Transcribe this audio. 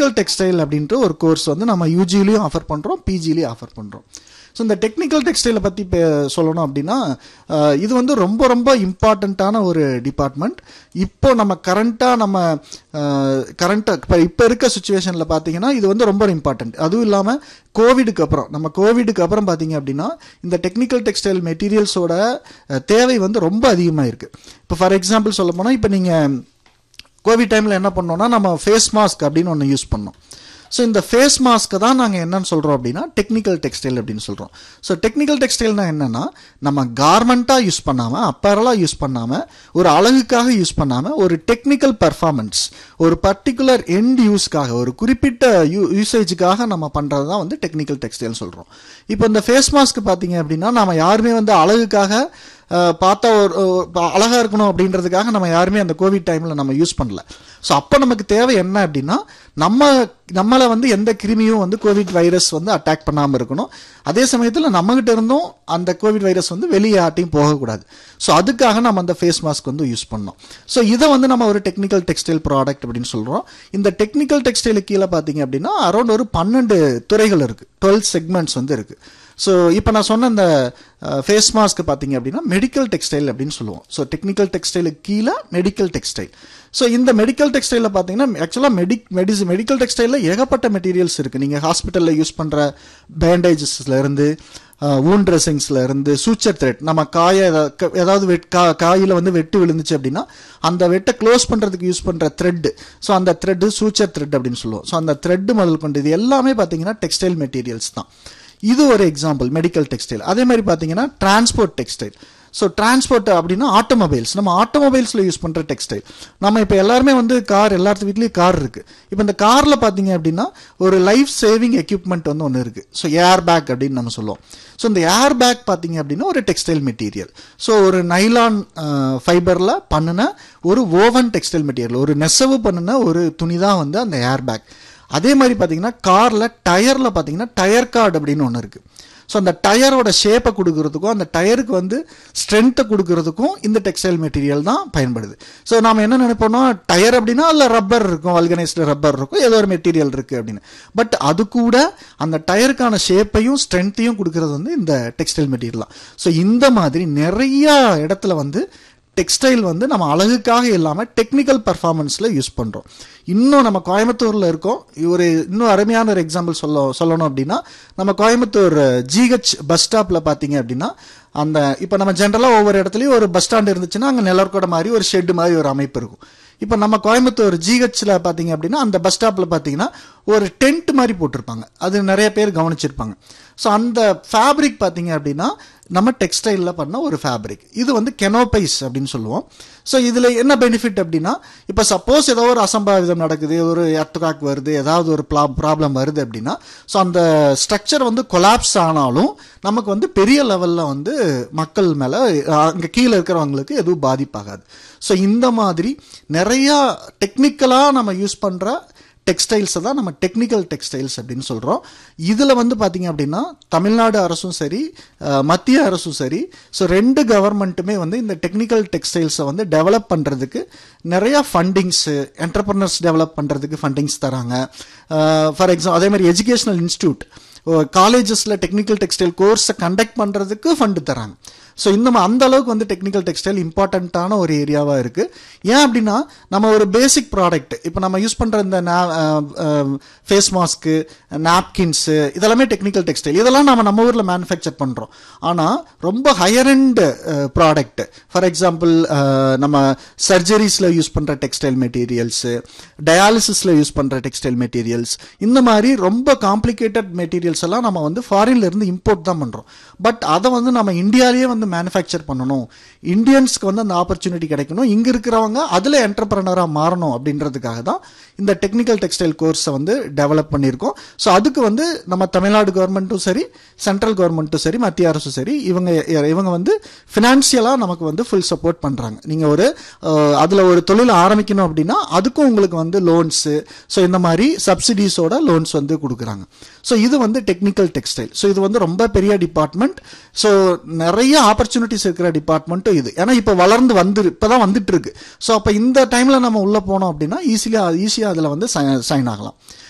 technical textile அப்படின்ற ஒரு course வந்து நம்ம யூஜிலையும் ஆஃபர் பண்ணுறோம் பிஜிலையும் ஆஃபர் பண்ணுறோம் ஸோ இந்த டெக்னிக்கல் டெக்ஸ்டைலை பற்றி சொல்லணும் அப்படின்னா அஹ், இது வந்து ரொம்ப ரொம்ப இம்பார்ட்டண்ட்டான ஒரு டிபார்ட்மெண்ட் இப்போ நம்ம கரண்ட்டாக நம்ம கரண்ட்டாக இப்போ இப்போ இருக்க சுச்சுவேஷனில் பார்த்தீங்கன்னா இது வந்து ரொம்ப இம்பார்ட்டன்ட் அதுவும் இல்லாமல் கோவிடுக்கு அப்புறம் நம்ம கோவிடுக்கு அப்புறம் பார்த்தீங்க அப்படின்னா இந்த டெக்னிக்கல் டெக்ஸ்டைல் மெட்டீரியல்ஸோட தேவை வந்து ரொம்ப அதிகமாக இருக்குது இப்போ ஃபார் எக்ஸாம்பிள் சொல்ல போனால் இப்போ நீங்கள் கோவிட் டைமில் என்ன பண்ணோம்னா நம்ம ஃபேஸ் மாஸ்க் அப்படின்னு ஒன்று யூஸ் பண்ணோம் ஸோ இந்த ஃபேஸ் மாஸ்க்கை தான் நாங்கள் என்னன்னு சொல்கிறோம் அப்படின்னா டெக்னிக்கல் டெக்ஸ்டைல் அப்படின்னு சொல்கிறோம் ஸோ டெக்னிக்கல் டெக்ஸ்டைல்னா என்னன்னா நம்ம கார்மெண்ட்டாக யூஸ் பண்ணாமல் அப்பரலாக யூஸ் பண்ணாமல் ஒரு அழகுக்காக யூஸ் பண்ணாமல் ஒரு டெக்னிக்கல் பர்ஃபார்மன்ஸ் ஒரு பர்டிகுலர் எண்ட் யூஸ்க்காக ஒரு குறிப்பிட்ட யூ யூசேஜுக்காக நம்ம பண்ணுறது தான் வந்து டெக்னிக்கல் டெக்ஸ்டைல் சொல்கிறோம் இப்போ இந்த ஃபேஸ் மாஸ்க் பார்த்தீங்க அப்படின்னா நம்ம யாருமே வந்து அழகுக்காக அஹ், பார்த்தா ஒரு ஒரு அழகா இருக்கணும் அப்படின்றதுக்காக நம்ம யாருமே அந்த கோவிட் டைம்ல நம்ம யூஸ் பண்ணல ஸோ அப்போ நமக்கு தேவை என்ன அப்படின்னா நம்ம நம்மளை வந்து எந்த கிருமியும் வந்து கோவிட் வைரஸ் வந்து அட்டாக் பண்ணாமல் இருக்கணும் அதே சமயத்தில் நம்மகிட்ட இருந்தும் அந்த கோவிட் வைரஸ் வந்து வெளியே யார்ட்டையும் போகக்கூடாது ஸோ அதுக்காக நம்ம அந்த ஃபேஸ் மாஸ்க் வந்து யூஸ் பண்ணோம் ஸோ இதை வந்து நம்ம ஒரு டெக்னிக்கல் டெக்ஸ்டைல் ப்ராடக்ட் அப்படின்னு சொல்கிறோம் இந்த டெக்னிக்கல் டெக்ஸ்டைலுக்கு கீழே பார்த்தீங்க அப்படின்னா அரௌண்ட் ஒரு பன்னெண்டு துறைகள் இருக்குது டுவெல் செக்மெண்ட்ஸ் வந்து இருக்குது ஸோ இப்போ நான் சொன்ன இந்த ஃபேஸ் மாஸ்க் பார்த்தீங்க அப்படின்னா மெடிக்கல் டெக்ஸ்டைல் அப்படின்னு சொல்லுவோம் ஸோ டெக்னிக்கல் டெக்ஸ்டைலுக்கு கீழே மெடிக்கல் டெக்ஸ்டைல் ஸோ இந்த மெடிக்கல் டெக்ஸ்டைலில் பார்த்தீங்கன்னா ஆக்சுவலாக மெடிக் மெடிசி மெடிக்கல் டெக்ஸ்டைலில் ஏகப்பட்ட மெட்டீரியல்ஸ் இருக்குது நீங்கள் ஹாஸ்பிட்டலில் யூஸ் பண்ணுற பேண்டேஜஸ்ல இருந்து ஊன் ட்ரெஸ்ஸிங்ஸ்ல இருந்து சூச்சர் த்ரெட் நம்ம காய ஏதா- க- ஏதாவது வெட் கா காயில் வந்து வெட்டு விழுந்துச்சு அப்படின்னா அந்த வெட்டை க்ளோஸ் பண்ணுறதுக்கு யூஸ் பண்ணுற த்ரெட் ஸோ அந்த த்ரெட் சூச்சர் த்ரெட் அப்படின்னு சொல்லுவோம் ஸோ அந்த த்ரெட் முதல் கொண்டு இது எல்லாமே பார்த்தீங்கன்னா டெக்ஸ்டைல் மெட்டீரியல்ஸ் தான் இது ஒரு எக்ஸாம்பிள் மெடிக்கல் டெக்ஸ்டைல் அதே மாதிரி பார்த்தீங்கன்னா டிரான்ஸ்போர்ட் டெக்ஸ்டைல் ஸோ டிரான்ஸ்போர்ட் அப்படின்னா ஆட்டோமொபைல்ஸ் நம்ம ஆட்டோமொபைல்ஸில் யூஸ் பண்ணுற டெக்ஸ்டைல் நம்ம இப்போ எல்லாருமே வந்து கார் எல்லாத்து வீட்லேயும் கார் இருக்குது இப்போ இந்த காரில் பார்த்தீங்க அப்படின்னா ஒரு லைஃப் சேவிங் எக்யூப்மெண்ட் வந்து ஒன்று இருக்குது ஸோ ஏர் பேக் அப்படின்னு நம்ம சொல்லுவோம் ஸோ இந்த ஏர் பேக் பார்த்தீங்க அப்படின்னா ஒரு டெக்ஸ்டைல் மெட்டீரியல் ஸோ ஒரு நைலான் ஃபைபரில் பண்ணின ஒரு ஓவன் டெக்ஸ்டைல் மெட்டீரியல் ஒரு நெசவு பண்ணின ஒரு துணி தான் வந்து அந்த ஏர் பேக் அதே மாதிரி பார்த்தீங்கன்னா காரில் டயரில் பார்த்தீங்கன்னா டயர் கார்டு அப்படின்னு ஒன்று இருக்குது ஸோ அந்த டயரோட ஷேப்பை கொடுக்கறதுக்கும் அந்த டயருக்கு வந்து ஸ்ட்ரென்த்தை கொடுக்கறதுக்கும் இந்த டெக்ஸ்டைல் மெட்டீரியல் தான் பயன்படுது ஸோ நாம என்ன நினைப்போம்னா டயர் அப்படின்னா அதில் ரப்பர் இருக்கும் வல்கனைஸ்டு ரப்பர் இருக்கும் ஏதோ ஒரு மெட்டீரியல் இருக்குது அப்படின்னு பட் அது கூட அந்த டயருக்கான ஷேப்பையும் ஸ்ட்ரென்த்தையும் கொடுக்கறது வந்து இந்த டெக்ஸ்டைல் மெட்டீரியல் தான் ஸோ இந்த மாதிரி நிறைய இடத்துல வந்து டெக்ஸ்டைல் வந்து நம்ம அழகுக்காக இல்லாமல் டெக்னிக்கல் பர்ஃபார்மன்ஸில் யூஸ் பண்ணுறோம் இன்னும் நம்ம கோயம்புத்தூரில் இருக்கோம் ஒரு இன்னும் அருமையான ஒரு எக்ஸாம்பிள் சொல்ல சொல்லணும் அப்படின்னா நம்ம கோயம்புத்தூர் ஜிஹெச் பஸ் ஸ்டாப்பில் பார்த்தீங்க அப்படின்னா அந்த இப்போ நம்ம ஜென்ரலாக ஒவ்வொரு இடத்துலையும் ஒரு பஸ் ஸ்டாண்ட் இருந்துச்சுன்னா அங்கே நிலர்கோட மாதிரி ஒரு ஷெட் மாதிரி ஒரு அமைப்பு இருக்கும் இப்போ நம்ம கோயம்புத்தூர் ஜிஹெச்சில் பார்த்தீங்க அப்படின்னா அந்த பஸ் ஸ்டாப்பில் பார்த்தீங்கன்னா ஒரு டென்ட் மாதிரி போட்டிருப்பாங்க அது நிறைய பேர் கவனிச்சிருப்பாங்க ஸோ அந்த ஃபேப்ரிக் பார்த்தீங்க அப்படின்னா நம்ம டெக்ஸ்டைலில் பண்ண ஒரு ஃபேப்ரிக் இது வந்து கெனோபைஸ் அப்படின்னு சொல்லுவோம் ஸோ இதில் என்ன பெனிஃபிட் அப்படின்னா இப்போ சப்போஸ் ஏதோ ஒரு அசம்பாவிதம் நடக்குது ஒரு எர்த்காக் வருது ஏதாவது ஒரு ப்ராப்ளம் வருது அப்படின்னா ஸோ அந்த ஸ்ட்ரக்சர் வந்து கொலாப்ஸ் ஆனாலும் நமக்கு வந்து பெரிய லெவலில் வந்து மக்கள் மேலே அங்கே கீழே இருக்கிறவங்களுக்கு எதுவும் பாதிப்பாகாது ஸோ இந்த மாதிரி நிறையா டெக்னிக்கலாக நம்ம யூஸ் பண்ணுற டெக்ஸ்டைல்ஸை தான் நம்ம டெக்னிக்கல் டெக்ஸ்டைல்ஸ் அப்படின்னு சொல்கிறோம் இதில் வந்து பார்த்தீங்க அப்படின்னா தமிழ்நாடு அரசும் சரி அஹ், மத்திய அரசும் சரி ஸோ ரெண்டு கவர்மெண்ட்டுமே வந்து இந்த டெக்னிக்கல் டெக்ஸ்டைல்ஸை வந்து டெவலப் பண்ணுறதுக்கு நிறையா ஃபண்டிங்ஸு என்டர்பிரனர்ஸ் டெவலப் பண்ணுறதுக்கு ஃபண்டிங்ஸ் தராங்க ஃபார் எக்ஸாம்பிள் அதே மாதிரி எஜுகேஷனல் இன்ஸ்டியூட் காலேஜஸில் டெக்னிக்கல் டெக்ஸ்டைல் கோர்ஸை கண்டக்ட் பண்ணுறதுக்கு ஃபண்டு தராங்க ஸோ இந்த மா- அந்த அளவுக்கு வந்து டெக்னிக்கல் டெக்ஸ்டைல் இம்பார்ட்டண்ட்டான ஒரு ஏரியாவாக இருக்குது ஏன் அப்படின்னா நம்ம ஒரு பேசிக் ப்ராடக்ட் இப்போ நம்ம யூஸ் பண்ணுற இந்த ஃபேஸ் மாஸ்க்கு நாப்கின்ஸு இதெல்லாமே டெக்னிக்கல் டெக்ஸ்டைல் இதெல்லாம் நம்ம நம்ம ஊரில் மேனுஃபேக்சர் பண்ணுறோம் ஆனால் ரொம்ப higher end product for example நம்ம சர்ஜரிஸில் யூஸ் பண்ணுற டெக்ஸ்டைல் மெட்டீரியல்ஸு டயாலிசிஸில் யூஸ் பண்ணுற டெக்ஸ்டைல் மெட்டீரியல்ஸ் இந்த மாதிரி ரொம்ப காம்ப்ளிகேட்டட் மெட்டீரியல்ஸ் எல்லாம் நம்ம வந்து ஃபாரின்ல இருந்து இம்போர்ட் தான் பண்ணுறோம் பட் அதை வந்து நம்ம இந்தியாவிலேயே வந்து மேனுஃபேக்சர் பண்ணணும் இந்தியன்ஸ்க்கு வந்து அந்த ஆப்பர்ச்சுனிட்டி கிடைக்கணும் இங்கே இருக்கிறவங்க அதில் என்டர்பிரனராக மாறணும் அப்படின்றதுக்காக தான் இந்த டெக்னிக்கல் டெக்ஸ்டைல் கோர்ஸை வந்து டெவலப் பண்ணியிருக்கோம் ஸோ அதுக்கு வந்து நம்ம தமிழ்நாடு கவர்மெண்ட்டும் சரி சென்ட்ரல் கவர்மெண்ட்டும் சரி மத்திய அரசும் சரி இவங்க இவங்க வந்து ஃபினான்ஷியலாக நமக்கு வந்து ஃபுல் சப்போர்ட் பண்ணுறாங்க நீங்கள் ஒரு அதில் ஒரு தொழில் ஆரம்பிக்கணும் அப்படின்னா அதுக்கும் உங்களுக்கு வந்து லோன்ஸு ஸோ இந்த மாதிரி சப்சிடிஸோட லோன்ஸ் வந்து கொடுக்குறாங்க ஸோ இது வந்து டெக்னிக்கல் டெக்ஸ்டைல் ஸோ இது வந்து ரொம்ப பெரிய டிபார்ட்மெண்ட் ஸோ நிறைய ஆப்பர்ச்சுனிட்டிஸ் இருக்கிற டிபார்ட்மெண்ட்டும் இது ஏன்னா இப்போ வளர்ந்து வந்து இப்போ தான் வந்துட்டு இருக்கு ஸோ அப்போ இந்த டைமில் நம்ம உள்ளே போனோம் அப்படின்னா ஈஸியாக ஈஸியாக அதில் வந்து சைன் ஆகலாம்